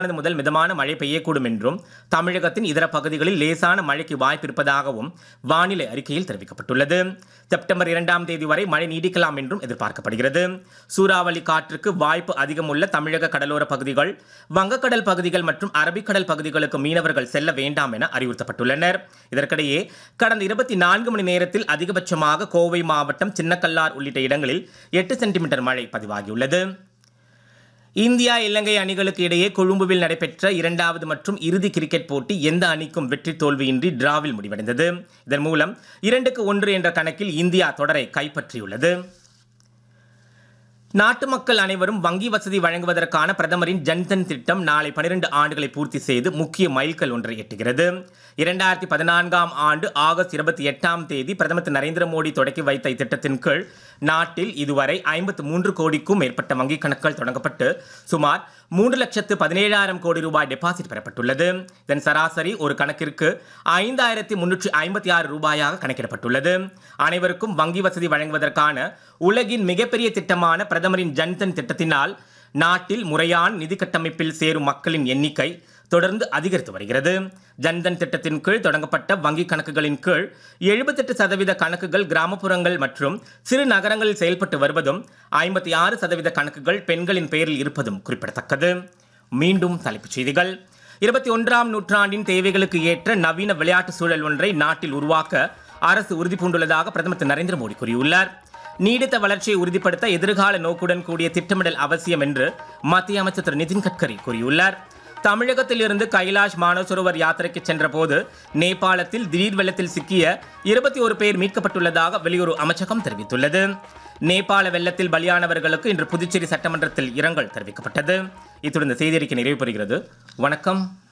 லேசானது முதல் மிதமான மழை பெய்யக்கூடும் என்றும் தமிழகத்தின் இதர பகுதிகளில் லேசான மழைக்கு வாய்ப்பு இருப்பதாகவும் வானிலை அறிக்கையில் தெரிவிக்கப்பட்டுள்ளது செப்டம்பர் இரண்டாம் தேதி வரை மழை நீடிக்கலாம் என்றும் எதிர்பார்க்கப்படுகிறது சூறாவளி காற்றுக்கு வாய்ப்பு அதிகம் உள்ள தமிழக கடலோர பகுதிகள் வங்கக்கடல் பகுதிகள் மற்றும் அரபிக்கடல் பகுதிகளுக்கு மீனவர்கள் செல்ல வேண்டாம் என அறிவுறுத்தப்பட்டுள்ளனர் இதற்கிடையே கடந்த இருபத்தி நான்கு மணி நேரத்தில் அதிகபட்சமாக கோவை மாவட்டம் சின்னக்கல்லார் உள்ளிட்ட இடங்களில் எட்டு சென்டிமீட்டர் மழை பதிவாகியுள்ளது இந்தியா இலங்கை அணிகளுக்கு இடையே கொழும்புவில் நடைபெற்ற இரண்டாவது மற்றும் இறுதி கிரிக்கெட் போட்டி எந்த அணிக்கும் வெற்றி தோல்வியின்றி டிராவில் முடிவடைந்தது இதன் மூலம் இரண்டுக்கு ஒன்று என்ற கணக்கில் இந்தியா தொடரை கைப்பற்றியுள்ளது நாட்டு மக்கள் அனைவரும் வங்கி வசதி வழங்குவதற்கான பிரதமரின் ஜன்தன் திட்டம் நாளை 12 ஆண்டுகளை பூர்த்தி செய்து முக்கிய மைல்கல் ஒன்றை எட்டுகிறது இரண்டாயிரத்தி பதினான்காம் ஆண்டு ஆகஸ்ட் இருபத்தி எட்டாம் தேதி பிரதமர் திரு நரேந்திர மோடி தொடக்கி வைத்த இத்திட்டத்தின் கீழ் நாட்டில் இதுவரை ஐம்பத்து மூன்று கோடிக்கும் மேற்பட்ட வங்கிக் கணக்குகள் தொடங்கப்பட்டு சுமார் மூன்று லட்சத்து பதினேழாயிரம் கோடி ரூபாய் டெபாசிட் பெறப்பட்டுள்ளது இதன் சராசரி ஒரு கணக்கிற்கு ஐந்தாயிரத்தி முன்னூற்றி ஐம்பத்தி ஆறு ரூபாயாக கணக்கிடப்பட்டுள்ளது அனைவருக்கும் வங்கி வசதி வழங்குவதற்கான உலகின் மிகப்பெரிய திட்டமான பிரதமரின் ஜன்தன் திட்டத்தினால் நாட்டில் முறையான நிதி கட்டமைப்பில் சேரும் மக்களின் எண்ணிக்கை தொடர்ந்து அதிகரித்து வருகிறது ஜன்தன் திட்டத்தின் கீழ் தொடங்கப்பட்ட வங்கி கணக்குகளின் கீழ் எழுபத்தெட்டு சதவீத கணக்குகள் கிராமப்புறங்கள் மற்றும் சிறு நகரங்களில் செயல்பட்டு வருவதும் ஐம்பத்தி ஆறு சதவீத கணக்குகள் பெண்களின் பெயரில் இருப்பதும் குறிப்பிடத்தக்கது மீண்டும் தலைப்புச் செய்திகள் இருபத்தி ஒன்றாம் நூற்றாண்டின் தேவைகளுக்கு ஏற்ற நவீன விளையாட்டு சூழல் ஒன்றை நாட்டில் உருவாக்க அரசு உறுதிபூண்டுள்ளதாக பிரதமர் திரு நரேந்திர மோடி கூறியுள்ளார் நீடித்த வளர்ச்சியை உறுதிப்படுத்த எதிர்கால நோக்குடன் கூடிய திட்டமிடல் அவசியம் என்று மத்திய அமைச்சர் திரு நிதின் கட்கரி கூறியுள்ளார் தமிழகத்திலிருந்து கைலாஷ் மானசரோவர் யாத்திரைக்கு சென்றபோது நேபாளத்தில் திடீர் வெள்ளத்தில் சிக்கிய இருபத்தி ஒரு பேர் மீட்கப்பட்டுள்ளதாக வெளியுறவு அமைச்சகம் தெரிவித்துள்ளது நேபாள வெள்ளத்தில் பலியானவர்களுக்கு இன்று புதுச்சேரி சட்டமன்றத்தில் இரங்கல் தெரிவிக்கப்பட்டது இத்துடன் இந்த செய்தியறிக்கை நிறைவு பெறுகிறது வணக்கம்